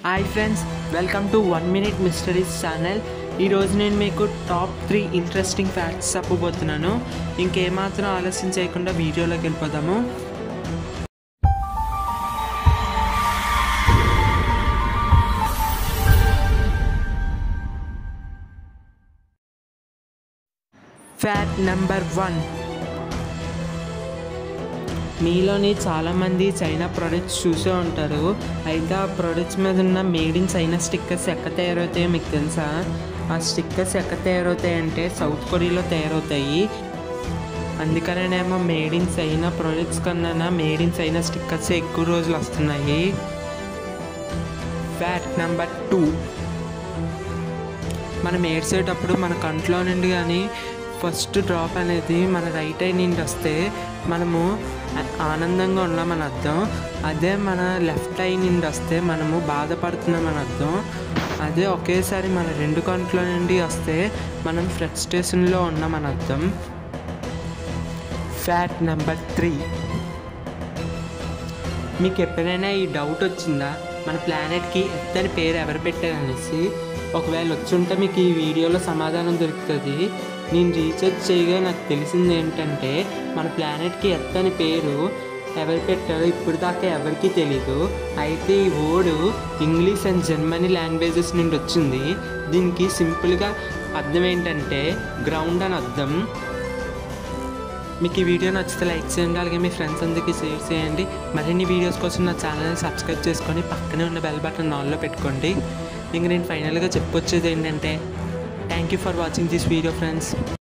hi friends welcome to one minute mysteries channel ఈరోజు నేను మీకు టాప్ త్రీ ఇంట్రెస్టింగ్ ఫ్యాక్ట్స్ చెప్పబోతున్నాను ఇంకేమాత్రం ఆలస్యం చేయకుండా వీడియోలోకి వెళ్ళిపోదాము ఫ్యాక్ట్ నెంబర్ వన్ మీలోని చాలామంది చైనా ప్రొడక్ట్స్ చూసే ఉంటారు అయితే ఆ ప్రొడక్ట్స్ మీద ఉన్న మేడ్ ఇన్ చైనా స్టిక్కర్స్ ఎక్కడ తయారవుతాయో మీకు తెలుసా ఆ స్టిక్కర్స్ ఎక్కడ తయారవుతాయి అంటే సౌత్ కొరియాలో తయారవుతాయి అందుకనేమో మేడ్ ఇన్ చైనా ప్రొడక్ట్స్ కన్నా మేడ్ ఇన్ చైనా స్టిక్కర్స్ ఎక్కువ రోజులు వస్తున్నాయి ఫ్యాక్ట్ నెంబర్ టూ మనం ఏడ్చేటప్పుడు మన కంట్లో నుండి కానీ ఫస్ట్ డ్రాప్ అనేది మన రైట్ ఐ నుండి వస్తే మనము ఆ- ఆనందంగా ఉన్నామని అర్థం అదే మన లెఫ్ట్ ఐ నుండి వస్తే మనము బాధపడుతున్నామని అర్థం అదే ఒకేసారి మన రెండు కంట్లో నుండి వస్తే మనం ఫ్రస్ట్రేషన్లో ఉన్నామని అర్థం ఫ్యాక్ట్ నెంబర్ త్రీ మీకు ఎప్పుడైనా ఈ డౌట్ వచ్చిందా మన ప్లానెట్కి ఎత్తని పేరు ఎవరు పెట్టారు అనేసి ఒకవేళ వచ్చుంటే మీకు ఈ వీడియోలో సమాధానం దొరుకుతుంది నేను రీసెర్చ్ చేయగా నాకు తెలిసింది ఏంటంటే మన ప్లానెట్కి ఎత్తని పేరు ఎవరు పెట్టారో ఇప్పుడు దాకా ఎవరికీ తెలీదు అయితే ఈ word English and Germany languages నుండి వచ్చింది దీనికి సింపుల్గా అర్థం ఏంటంటే గ్రౌండ్ అని అర్థం మీకు ఈ వీడియో నచ్చితే లైక్ చేయండి అలాగే మీ ఫ్రెండ్స్ అందరికీ షేర్ చేయండి మరిన్ని వీడియోస్ కోసం నా ఛానల్ని సబ్స్క్రైబ్ చేసుకొని పక్కనే ఉన్న బెల్ బటన్ ఆన్లో పెట్టుకోండి ఇంక నేను ఫైనల్గా చెప్పొచ్చేది ఏంటంటే thank you for watching this video friends